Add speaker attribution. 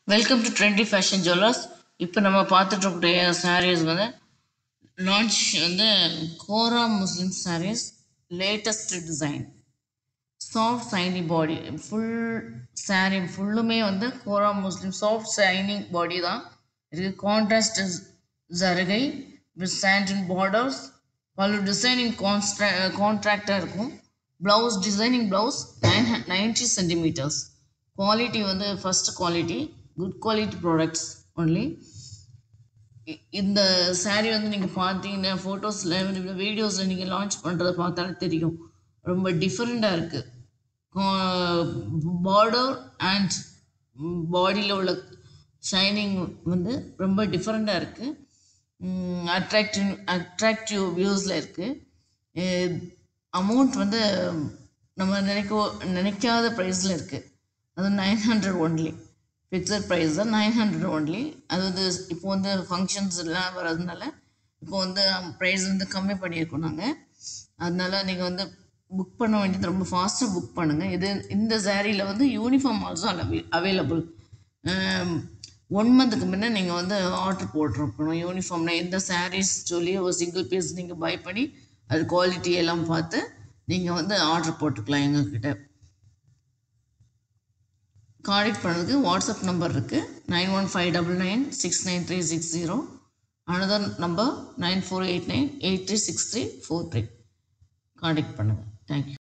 Speaker 1: welcome to trendy fashion jewellers இப்போ நம்ம பார்த்துட்டு இருக்கக்கூடிய சாரீஸ் வந்து லான்ச் வந்து kora muslin sarees latest design soft shiny body full saree ஃபுல்லுமே வந்து kora muslin soft shining body தான் இது கான்ட்ராஸ்ட் ஜருகை வித் சாண்டின் பார்டர்ஸ் பல டிசைனிங் கான்ஸ்ட்ரா கான்ட்ராக்டாக இருக்கும் blouse designing blouse nine ninety centimetres quality வந்து first quality good quality products only இந்த saree வந்து நீங்கள் பார்த்தீங்கன்னா ஃபோட்டோஸில் வீடியோஸில் நீங்கள் லான்ச் பண்ணுறத பார்த்தாலே தெரியும் ரொம்ப டிஃப்ரெண்ட்டாக இருக்குது பார்டர் அண்ட் பாடியில் உள்ள ஷைனிங் வந்து ரொம்ப டிஃப்ரெண்ட்டாக இருக்குது அட்ராக்டிவ் அட்ராக்டிவ் வியூஸில் இருக்குது அமௌண்ட் வந்து நம்ம நினைக்க நினைக்காத ப்ரைஸில் இருக்குது அது nine hundred only fixed price தான் நைன் ஹண்ட்ரட் ஒன்லி அது வந்து இப்போ வந்து ஃபங்க்ஷன்ஸ் எல்லாம் வர்றதுனால இப்போ வந்து ப்ரைஸ் வந்து கம்மி பண்ணியிருக்கோம் நாங்கள் அதனால நீங்கள் வந்து புக் பண்ண வேண்டியது ரொம்ப ஃபாஸ்ட்டாக புக் பண்ணுங்கள் இது இந்த சாரியில் வந்து யூனிஃபார்ம் ஆல்சோ அவை அவைலபிள் ஒன் மந்த்துக்கு முன்னே நீங்கள் வந்து ஆர்டர் போட்டிருக்கணும் யூனிஃபார்ம்னா எந்த சாரீஸ் சொல்லி ஒரு சிங்கிள் பீஸ் நீங்கள் பை பண்ணி அது குவாலிட்டி எல்லாம் பார்த்து நீங்கள் வந்து ஆர்டர் போட்டுக்கலாம் எங்ககிட்ட கான்டெக்ட் பண்ணுறதுக்கு வாட்ஸ்அப் நம்பர் இருக்குது nine one five double nine six nine three six zero another number nine four eight nine eight three six three four three contact பண்ணுங்கள் தேங்க்யூ